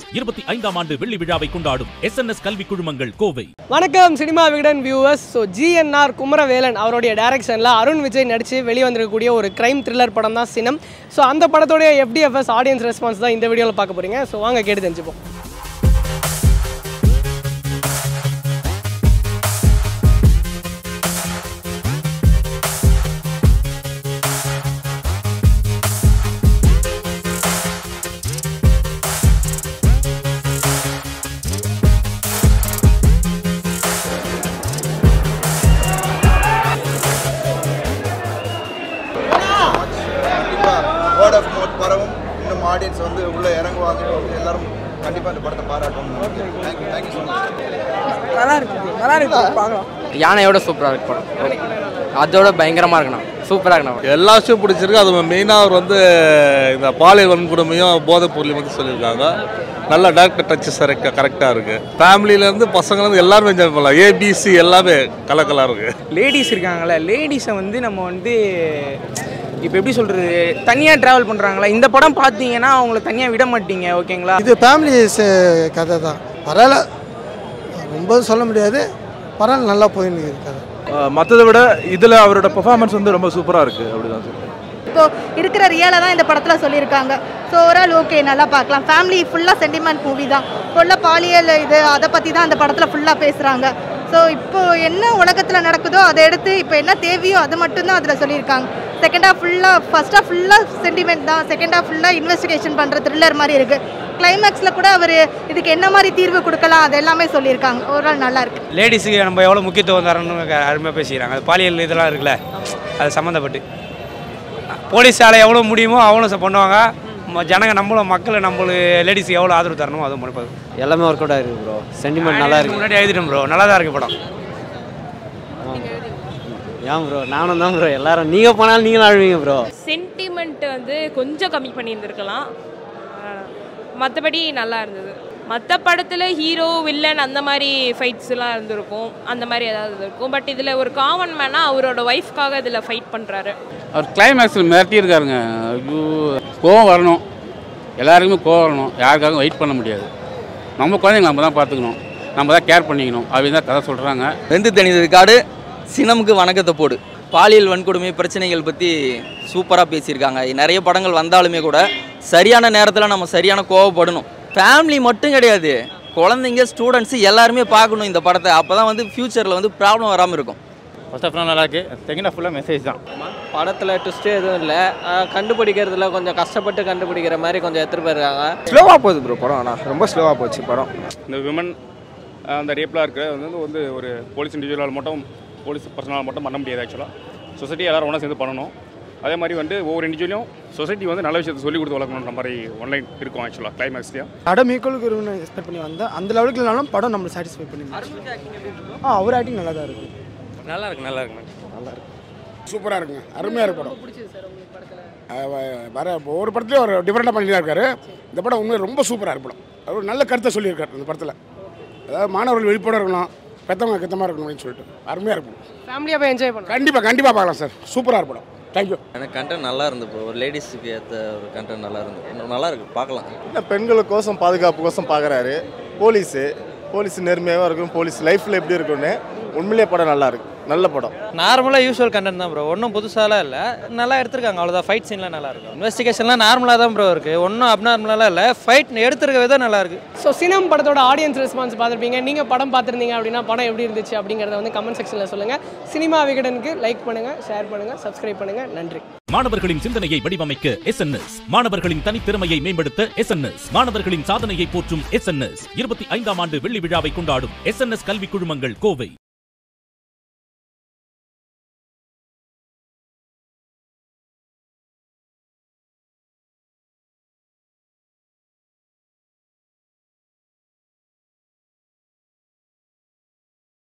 இருபத்தி ஐந்தாம் ஆண்டு வெள்ளி விழாவை கொண்டாடும் எஸ் என் எஸ் கல்வி குழுமங்கள் கோவை வணக்கம் cinema Vikatan viewers so GNR Kumaravelan அவருடைய டைரக்ஷனில் அருண் விஜய் நடித்து வெளிவந்திருக்கக்கூடிய ஒரு கிரைம் த்ரில்லர் படம் தான் சினம் ஸோ அந்த படத்தோடைய எஃப்டிஎஃப்எஸ் ஆடியன்ஸ் ரெஸ்பான்ஸ் தான் இந்த வீடியோவில் பார்க்க போகிறீங்க ஸோ வாங்க கேட்டு தெரிஞ்சுப்போம் கண்டிப்பாக வேர்ட் ஆஃப் மவுத் பரவும் இன்னும் ஆடியன்ஸ் வந்து உள்ளே இறங்குவாங்க எல்லாரும் கண்டிப்பாக இந்த படத்தை பாராட்டணும் தேங்க்யூ தேங்க்யூ ஸோ மச் நல்லா இருக்கு நல்லா இருக்கு பார்க்கலாம் யானையோட சூப்பராக இருக்கு படம் அதோட பயங்கரமாக இருக்கணும் சூப்பராக இருக்கணும் எல்லா விஷயம் பிடிச்சிருக்கு அது மெயினாக அவர் வந்து இந்த பாலியல் வன்கொடுமையும் போதைப் பொருளையும் வந்து சொல்லியிருக்காங்க நல்ல டேரக்டர் டச்சஸ் கரெக்டாக இருக்குது ஃபேமிலியிலேருந்து பசங்கலேருந்து எல்லாருமே என்ஜாய் பண்ணலாம் ஏபிசி எல்லாமே கலக்கலாக இருக்குது லேடிஸ் இருக்காங்கல்ல லேடிஸை வந்து நம்ம வந்து இப்போ எப்படி சொல்கிறது தனியாக ட்ராவல் பண்ணுறாங்களா இந்த படம் பார்த்தீங்கன்னா அவங்கள தனியாக விட மாட்டீங்க ஓகேங்களா இது ஃபேமிலி கதை தான் பரவாயில்ல ரொம்ப சொல்ல முடியாது பரவாயில்ல நல்லா போயின்னு இருக்குது கதை மற்றதை விட இதில் அவரோட பெர்ஃபார்மன்ஸ் வந்து ரொம்ப சூப்பராக இருக்குது அப்படிதான் சொல்லுவேன் இப்போ இருக்கிற ரியலை தான் இந்த படத்தில் சொல்லியிருக்காங்க ஸோ ஓவரால் ஓகே நல்லா பார்க்கலாம் ஃபேமிலி ஃபுல்லாக சென்டிமெண்ட் மூவி தான் இப்போ உள்ள பாலியல் இது அதை பற்றி தான் அந்த படத்தில் ஃபுல்லாக பேசுகிறாங்க ஸோ இப்போ என்ன உலகத்தில் நடக்குதோ அதை எடுத்து இப்போ என்ன தேவையோ அது மட்டும்தான் அதில் சொல்லியிருக்காங்க செகண்ட் ஹாஃப் ஃபுல்லாக ஃபர்ஸ்ட் ஹாஃப் ஃபுல்லாக சென்டிமெண்ட் தான் செகண்ட் ஹாஃப் ஃபுல்லாக இன்வெஸ்டிகேஷன் பண்ணுற த்ரில்லர் மாதிரி இருக்குது கிளைமேக்ஸில் கூட அவர் இதுக்கு என்ன மாதிரி தீர்வு கொடுக்கலாம் அது எல்லாமே சொல்லியிருக்காங்க ஓவரால் நல்லா இருக்கு லேடிஸுக்கு நம்ம எவ்வளோ முக்கியத்துவம் தரணும்னு அருமையாக பேசிக்கிறாங்க அது பாலியல் இதெல்லாம் இருக்குல்ல அது சம்மந்தப்பட்டு போலீஸால் எவ்வளோ முடியுமோ அவ்வளோ ச- பண்ணுவாங்க ம- ஜனங்க நம்மளும் மக்களை நம்மளுக்கு லேடிஸுக்கு எவ்வளோ ஆதரவு தரணுமோ அதுவும் முடிப்பாங்க எல்லாமே ஒர்க் அவுட் ஆயிருக்கு ப்ரோ சென்டிமெண்ட் நல்லா இருக்கு முன்னாடி எழுதிட்டோம் ப்ரோ நல்லா தான் இருக்குது படம் ஏன் ப்ரோ நானும் தான் ப்ரோ எல்லாரும் நீங்கள் போனாலும் நீங்களும் அழுவீங்க ப்ரோ சென்டிமெண்ட் வந்து கொஞ்சம் கம்மி பண்ணியிருந்திருக்கலாம் மற்றபடி நல்லா இருந்தது மற்ற படத்தில் ஹீரோ வில்லன் அந்த மாதிரி ஃபைட்ஸ்லாம் இருந்திருக்கும் அந்த மாதிரி ஏதாவது இருக்கும் பட் இதில் ஒரு காமன் மேனாக அவரோட ஒய்ஃப்காக இதில் ஃபைட் பண்ணுறாரு அவர் கிளைமேக்ஸில் மிரட்டியிருக்காருங்க ஐயோ கோவம் வரணும் எல்லாருக்குமே கோவம் வரணும் யாருக்காகவும் வெயிட் பண்ண முடியாது நம்ம குழந்தைங்க நம்ம தான் பார்த்துக்கணும் நம்ம தான் கேர் பண்ணிக்கணும் அப்படின்னு தான் கதை சொல்கிறாங்க வெந்து தனிது காடு சினமுக்கு வணக்கத்தை போடு பாலியல் வன்கொடுமை பிரச்சனைகள் பற்றி சூப்பராக பேசியிருக்காங்க நிறைய படங்கள் வந்தாலுமே கூட சரியான நேரத்தில் நம்ம சரியான கோவப்படணும் ஃபேமிலி மட்டும் கிடையாது குழந்தைங்க ஸ்டூடெண்ட்ஸு எல்லாருமே பார்க்கணும் இந்த படத்தை அப்போ தான் வந்து ஃப்யூச்சரில் வந்து ப்ராப்ளம் வராமல் இருக்கும் ஃபர்ஸ்ட் ஆஃப் நல்லா இருக்கு செகண்ட் ஆஃப் ஃபுல்லாக மெசேஜ் தான் படத்தில் ட்விஸ்ட்டு எதுவும் இல்லை கண்டுபிடிக்கிறதுல கொஞ்சம் கஷ்டப்பட்டு கண்டுபிடிக்கிற மாதிரி கொஞ்சம் எடுத்துகிட்டு போயிருக்காங்க ஸ்லோவாக போகுது ப்ரோ படம் ஆனால் ரொம்ப ஸ்லோவாக போச்சு படம் இந்த விமன் அந்த ரேப்லாம் இருக்கிற வந்து வந்து ஒரு போலீஸ் இண்டிவிஜுவலால் மட்டும் போலீஸ் பர்சனால் மட்டும் பண்ண முடியாது ஆக்சுவலாக சொசைட்டி எல்லாரும் ஒன்றா சேர்ந்து பண்ணணும் அதே மாதிரி வந்து ஒவ்வொரு இண்டிவிஜுவலையும் சொசைட்டி வந்து நல்ல விஷயத்தை சொல்லி கொடுத்து வளர்க்கணுன்ற மாதிரி ஒன்லைன் இருக்கும் ஆக்சுவலாக கிளைமேக்ஸ்லேயும் படம் ஈக்குவலுக்கு இருக்குன்னு எக்ஸ்பெக்ட் பண்ணி வந்தேன் அந்த லெவலுக்கு இல்லைனாலும் படம் நம்மளை சாட்டிஸ்ஃபை பண்ணி ஆ அவர் ஆக்டிங் நல்லா தான் இருக்குது நல்லா இருக்கு நல்லா இருக்கு சூப்பராக இருக்குங்க அருமையாக இருக்கு படம் வர ஒவ்வொரு படத்துலையும் அவர் டிஃப்ரெண்ட்டாக பண்ணி தான் இருக்காரு இந்த படம் உண்மையாக ரொம்ப சூப்பராக இருக்கு படம் அவர் நல்ல கருத்தை சொல்லியிருக்காரு இந்த படத்தில் அதாவது மாணவர்கள் வெளிப்பட இருக்கணும் பெற்றவங்க கத்தமாக இருக்கணும் அப்படின்னு சொல்லிட்டு அருமையாக இருக்கும் ஃபேமிலியாக போய் என்ஜாய் பண்ணலாம் கண்டிப்பாக கண்டிப்பாக பார்க்கலாம் சார் சூப்பராக இருக்கு படம் தேங்க்யூ எனக்கு கண்டென்ட் நல்லா இருந்து ப்ரோ ஒரு லேடிஸுக்கு ஏற்ற ஒரு கண்டென்ட் நல்லா இருந்து நல்லா இருக்கு பார்க்கலாம் பெண்களுக்கோசம் பாதுகாப்புக்கோசம் பார்க்குறாரு போலீஸு போலீஸ் நேர்மையாகவும் இருக்கும் போலீஸ் லைஃப்பில் எப்படி இருக்குன்னு உண்மையிலே படம் நல்லா இருக்கு நல்ல படம் நார்மலாக யூஸ்வல் கண்டென்ட் தான் ப்ரோ ஒன்றும் புதுசாலாம் இல்லை நல்லா எடுத்திருக்காங்க அவ்வளோதான் ஃபைட் சீன்லாம் நல்லா இருக்கும் இன்வெஸ்டிகேஷன்லாம் நார்மலாக தான் ப்ரோ இருக்குது ஒன்றும் அப்நார்மலாலாம் இல்லை ஃபைட் எடுத்திருக்க விதம் நல்லா இருக்கு ஸோ சினம் படத்தோட ஆடியன்ஸ் ரெஸ்பான்ஸ் பார்த்துருப்பீங்க நீங்கள் படம் பார்த்துருந்தீங்க அப்படின்னா படம் எப்படி இருந்துச்சு அப்படிங்கிறத வந்து கமெண்ட் செக்ஷனில் சொல்லுங்கள் சினிமா விகடனுக்கு லைக் பண்ணுங்கள் ஷேர் பண்ணுங்கள் சப்ஸ்கிரைப் பண்ணுங்கள் நன்றி மாணவர்களின் சிந்தனையை வடிவமைக்க எஸ் என் எஸ் மாணவர்களின் தனித்திறமையை மேம்படுத்த எஸ் என் எஸ் மாணவர்களின் சாதனையை போற்றும் எஸ் என் எஸ் இருபத்தி ஐந்தாம் ஆண்டு வெள்ளி விழாவை கொண்டாடும் எஸ் என் எஸ் கல்வி குழுமங்கள் கோவை